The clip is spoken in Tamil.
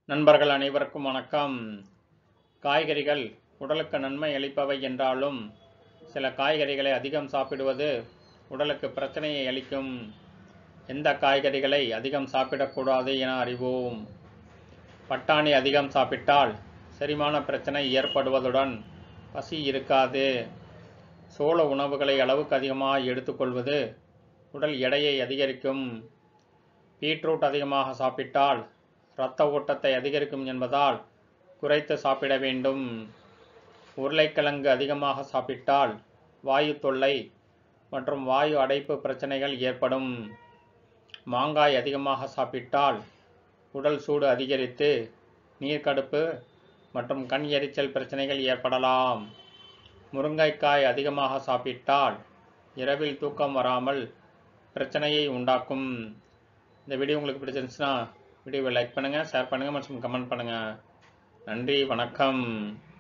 நண்பர்கள் அனைவருக்கும் வணக்கம் காய்கறிகள் உடலுக்கு நன்மை அளிப்பவை என்றாலும் சில காய்கறிகளை அதிகம் சாப்பிடுவது உடலுக்கு பிரச்சனையை அளிக்கும் எந்த காய்கறிகளை அதிகம் சாப்பிடக்கூடாது என அறிவோம் பட்டாணி அதிகம் சாப்பிட்டால் செரிமான பிரச்சனை ஏற்படுவதுடன் பசி இருக்காது சோள உணவுகளை அளவுக்கு அதிகமாக எடுத்துக்கொள்வது உடல் எடையை அதிகரிக்கும் பீட்ரூட் அதிகமாக சாப்பிட்டால் இரத்த ஓட்டத்தை அதிகரிக்கும் என்பதால் குறைத்து சாப்பிட வேண்டும் உருளைக்கிழங்கு அதிகமாக சாப்பிட்டால் வாயு தொல்லை மற்றும் வாயு அடைப்பு பிரச்சனைகள் ஏற்படும் மாங்காய் அதிகமாக சாப்பிட்டால் உடல் சூடு அதிகரித்து நீர்க்கடுப்பு மற்றும் கண் எரிச்சல் பிரச்சனைகள் ஏற்படலாம் முருங்கைக்காய் அதிகமாக சாப்பிட்டால் இரவில் தூக்கம் வராமல் பிரச்சனையை உண்டாக்கும் இந்த வீடியோ உங்களுக்கு பிடிச்சிருந்துச்சுன்னா வீடியோவை லைக் பண்ணுங்கள் ஷேர் பண்ணுங்கள் மற்றும் கமெண்ட் பண்ணுங்கள் நன்றி வணக்கம்